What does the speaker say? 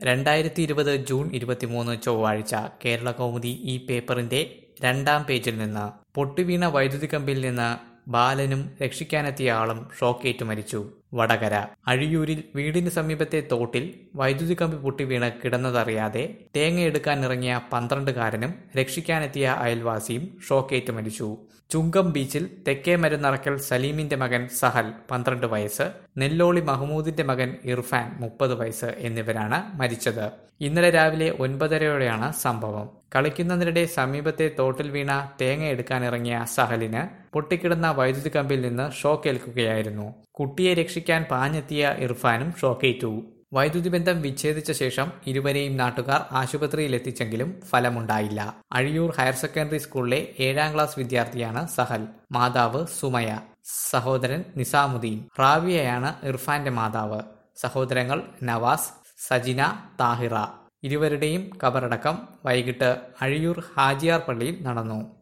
രണ്ടായിരത്തി ഇരുപത് ജൂൺ ഇരുപത്തിമൂന്ന് ചൊവ്വാഴ്ച കേരള കൗമുദി ഈ പേപ്പറിന്റെ രണ്ടാം പേജിൽ നിന്ന് പൊട്ടിവീണ വൈദ്യുതി കമ്പിൽ നിന്ന് ബാലനും രക്ഷിക്കാനെത്തിയ ആളും ഷോക്കേറ്റു മരിച്ചു വടകര അഴിയൂരിൽ വീടിന് സമീപത്തെ തോട്ടിൽ വൈദ്യുതി കമ്പി പൊട്ടിവീണ് കിടന്നതറിയാതെ തേങ്ങയെടുക്കാനിറങ്ങിയ പന്ത്രണ്ടുകാരനും രക്ഷിക്കാനെത്തിയ അയൽവാസിയും ഷോക്കേറ്റ് മരിച്ചു ചുങ്കം ബീച്ചിൽ തെക്കേ മരുന്നറക്കൽ സലീമിന്റെ മകൻ സഹൽ പന്ത്രണ്ട് വയസ്സ് നെല്ലോളി മഹ്മൂദിന്റെ മകൻ ഇർഫാൻ മുപ്പത് വയസ്സ് എന്നിവരാണ് മരിച്ചത് ഇന്നലെ രാവിലെ ഒൻപതരയോടെയാണ് സംഭവം കളിക്കുന്നതിനിടെ സമീപത്തെ തോട്ടിൽ വീണ തേങ്ങ എടുക്കാനിറങ്ങിയ സഹലിന് പൊട്ടിക്കിടന്ന വൈദ്യുതി കമ്പിൽ നിന്ന് ഷോക്കേൽക്കുകയായിരുന്നു കുട്ടിയെ രക്ഷിക്കാൻ പാഞ്ഞെത്തിയ ഇർഫാനും ഷോക്കേറ്റു വൈദ്യുതി ബന്ധം വിച്ഛേദിച്ച ശേഷം ഇരുവരെയും നാട്ടുകാർ ആശുപത്രിയിൽ എത്തിച്ചെങ്കിലും ഫലമുണ്ടായില്ല അഴിയൂർ ഹയർ സെക്കൻഡറി സ്കൂളിലെ ഏഴാം ക്ലാസ് വിദ്യാർത്ഥിയാണ് സഹൽ മാതാവ് സുമയ സഹോദരൻ നിസാമുദ്ദീൻ റാവിയയാണ് ഇർഫാന്റെ മാതാവ് സഹോദരങ്ങൾ നവാസ് സജിന താഹിറ ഇരുവരുടെയും കബറടക്കം വൈകിട്ട് അഴിയൂർ ഹാജിയാർ പള്ളിയിൽ നടന്നു